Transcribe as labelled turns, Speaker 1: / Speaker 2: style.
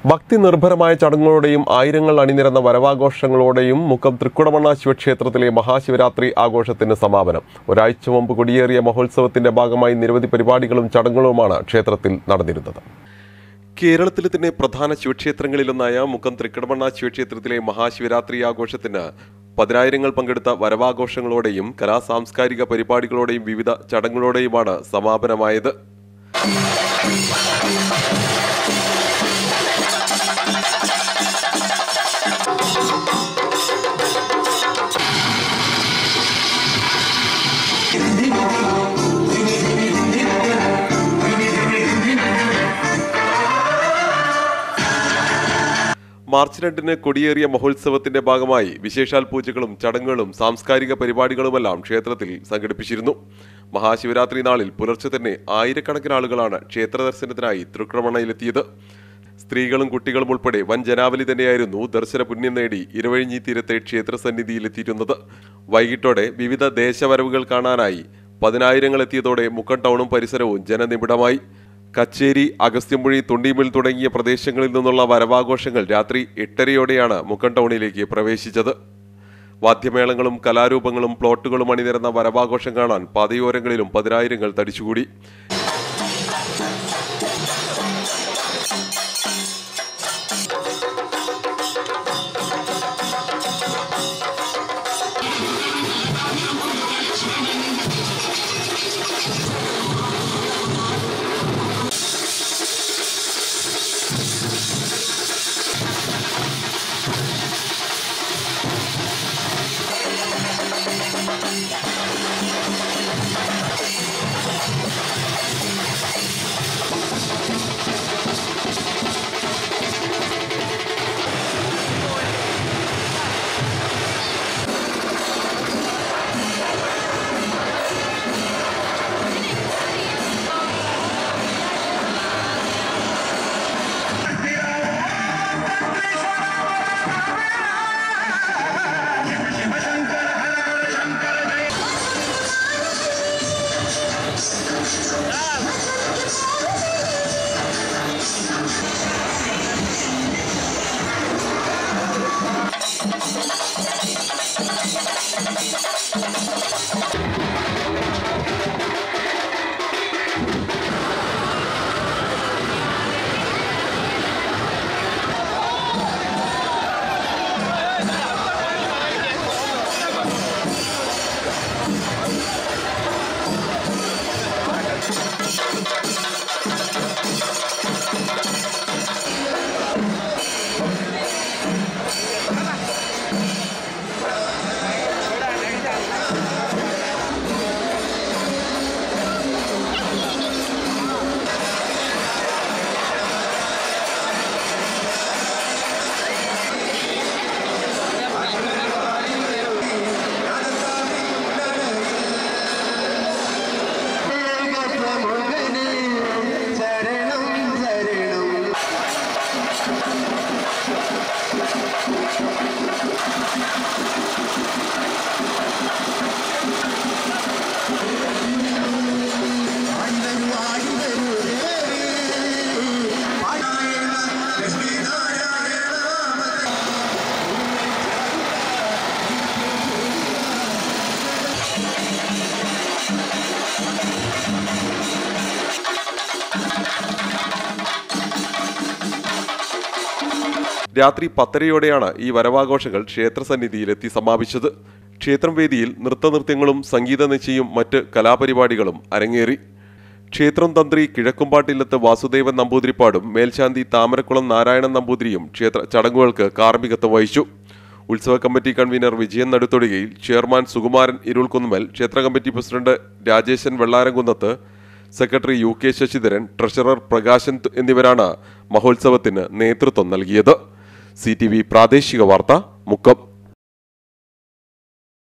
Speaker 1: ഭക്തി നിർഭരമായ ചടങ്ങുകളോടെയും ആയിരങ്ങൾ അണിനിരന്ന വരവാഘോഷങ്ങളോടെയും മുക്കം തൃക്കുടമണ്ണ ശിവക്ഷേത്രത്തിലെ മഹാശിവരാത്രി ആഘോഷത്തിന് സമാപനം ഒരാഴ്ച മുമ്പ് കൊടിയേറിയ മഹോത്സവത്തിന്റെ ഭാഗമായി നിരവധി പരിപാടികളും ചടങ്ങുകളുമാണ് ക്ഷേത്രത്തിൽ നടന്നിരുന്നത് കേരളത്തിലെ തന്നെ പ്രധാന ശിവക്ഷേത്രങ്ങളിലൊന്നായ മുക്കം തൃക്കടമണ്ണ ശിവക്ഷേത്രത്തിലെ മഹാശിവരാത്രി ആഘോഷത്തിന് പതിനായിരങ്ങൾ പങ്കെടുത്ത വരവാഘോഷങ്ങളോടെയും കലാ സാംസ്കാരിക പരിപാടികളോടെയും വിവിധ ചടങ്ങുകളോടെയുമാണ് സമാപനമായത് മാർച്ച് രണ്ടിന് കൊടിയേറിയ മഹോത്സവത്തിന്റെ ഭാഗമായി വിശേഷാൽ പൂജകളും ചടങ്ങുകളും സാംസ്കാരിക പരിപാടികളുമെല്ലാം ക്ഷേത്രത്തിൽ സംഘടിപ്പിച്ചിരുന്നു മഹാശിവരാത്രി നാളിൽ പുലർച്ചെ തന്നെ ആയിരക്കണക്കിന് ആളുകളാണ് ക്ഷേത്ര ദർശനത്തിനായി തൃക്രമണയിലെത്തിയത് സ്ത്രീകളും കുട്ടികളും ഉൾപ്പെടെ വൻ ജനാവലി തന്നെയായിരുന്നു ദർശന പുണ്യം നേടി ഇരവഴിഞ്ഞി തീരത്തെ ക്ഷേത്ര സന്നിധിയിലെത്തിയിരുന്നത് വൈകിട്ടോടെ വിവിധ ദേശവരവുകൾ കാണാനായി പതിനായിരങ്ങൾ എത്തിയതോടെ മുക്കം ടൗണും പരിസരവും ജനനിബിഡമായി കച്ചേരി അഗസ്ത്യമ്പുഴി തുണ്ടിമിൽ തുടങ്ങിയ പ്രദേശങ്ങളിൽ നിന്നുള്ള വരവാഘോഷങ്ങൾ രാത്രി എട്ടരയോടെയാണ് മുക്കം ടൗണിലേക്ക് പ്രവേശിച്ചത് വാദ്യമേളങ്ങളും കലാരൂപങ്ങളും പ്ലോട്ടുകളും അണിനിരന്ന വരവാഘോഷം കാണാൻ പാതയോരങ്ങളിലും പതിനായിരങ്ങൾ തടിച്ചുകൂടി
Speaker 2: ശരണം ശരണം
Speaker 1: രാത്രി പത്തരയോടെയാണ് ഈ വരവാഘോഷങ്ങൾ ക്ഷേത്രസന്നിധിയിലെത്തി സമാപിച്ചത് ക്ഷേത്രം വേദിയിൽ നൃത്തനൃത്യങ്ങളും സംഗീത നിശ്ചയും മറ്റ് കലാപരിപാടികളും അരങ്ങേറി ക്ഷേത്രം തന്ത്രി കിഴക്കുംപാട്ടില്ലത്ത് വാസുദേവൻ നമ്പൂതിരിപ്പാടും മേൽശാന്തി താമരക്കുളം നാരായണൻ നമ്പൂതിരിയും ക്ഷേത്ര ചടങ്ങുകൾക്ക് കാർമ്മികത്വം വഹിച്ചു ഉത്സവ committee convener Vijayan Naduthodukayil chairman Sukumaran Irulkunnumal ക്ഷേത്ര committee president Rajesan Vellaramkunnath secretary U K Sasidharan treasurer Prakashan ത- എന്നിവരാണ് മഹോത്സവത്തിന് നേതൃത്വം നൽകിയത് സി പ്രാദേശിക വാർത്ത മുക്കം